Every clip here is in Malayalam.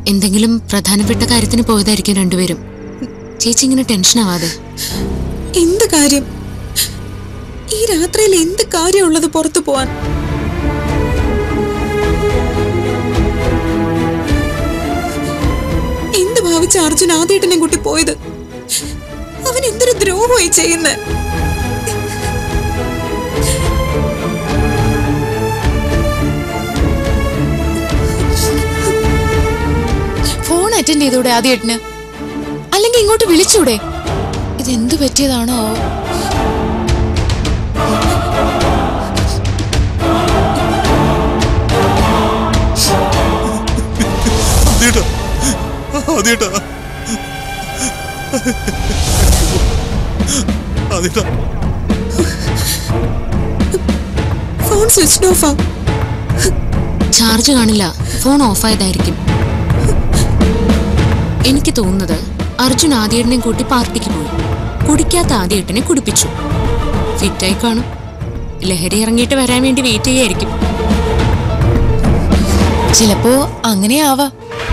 എന്തെങ്കിലും പ്രധാനപ്പെട്ട കാര്യത്തിന് പോയതായിരിക്കും രണ്ടുപേരും ചേച്ചി ഇങ്ങനെ ടെൻഷൻ ആവാതെ എന്ത് കാര്യം ഈ രാത്രിയിൽ എന്ത് കാര്യമുള്ളത് പുറത്തു പോവാൻ എന്ത് ഭാവിച്ച അർജുൻ ആദ്യേട്ടനെ കൂട്ടി പോയത് അവൻ എന്തൊരു ദ്രോഹമായി ചെയ്യുന്നത് ഫോൺ അറ്റൻഡ് ചെയ്തൂടെ ആദ്യേട്ടന് അല്ലെങ്കിൽ ഇങ്ങോട്ട് വിളിച്ചൂടെ ഇതെന്തു പറ്റിയതാണോ അതേട്ടാ അതേട്ടാ അതേട്ടാ ഫോൺ സ്വിച്ച് ഓഫാ ചാർജ് കാണില്ല ഫോൺ ഓഫായതായിരിക്കും എനിക്ക് തോന്നുന്നത് അർജുൻ ആദ്യേട്ടനെയും കൂട്ടി പാർട്ടിക്ക് പോയി കുടിക്കാത്ത ആദ്യേട്ടനെ കുടിപ്പിച്ചു ഫിറ്റായി കാണും ലഹരി ഇറങ്ങിയിട്ട് വരാൻ വേണ്ടി വെയിറ്റ് ചെയ്യായിരിക്കും ചിലപ്പോ അങ്ങനെ ആവാ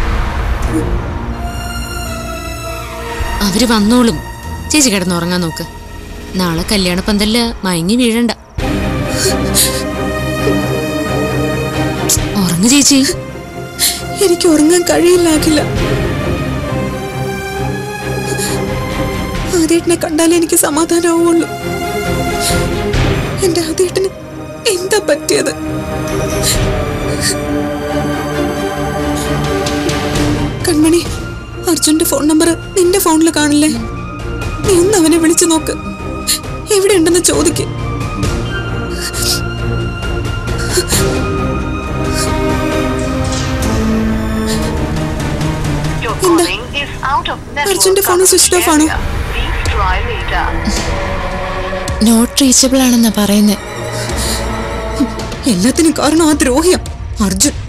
അവര് വന്നോളും ചേച്ചി കിടന്നുറങ്ങാൻ നോക്ക് നാളെ കല്യാണ പന്തലില് മയങ്ങി വീഴണ്ട ഉറങ്ങു ചേച്ചി എനിക്ക് ഉറങ്ങാൻ കഴിയില്ലാകില്ല ആദ്യേട്ടനെ കണ്ടാലേ എനിക്ക് സമാധാനമാവുള്ളൂ എന്റെ ആദ്യേട്ടന് എന്താ പറ്റിയത് കൺമണി അർജുന്റെ ഫോൺ നമ്പർ നിന്റെ ഫോണിൽ കാണില്ലേ നീ ഒന്ന് അവനെ വിളിച്ചു നോക്ക് എവിടെ ഉണ്ടെന്ന് ചോദിക്ക് Your എന്താ? calling is out of network അർജുന്റെ ഫോൺ coverage സ്വിച്ച് ഓഫ് ആണോ area. Please try later. Not reachable ആണെന്നാ പറയുന്നത് എല്ലാത്തിനും കാരണം ആ ദ്രോഹിയം അർജുൻ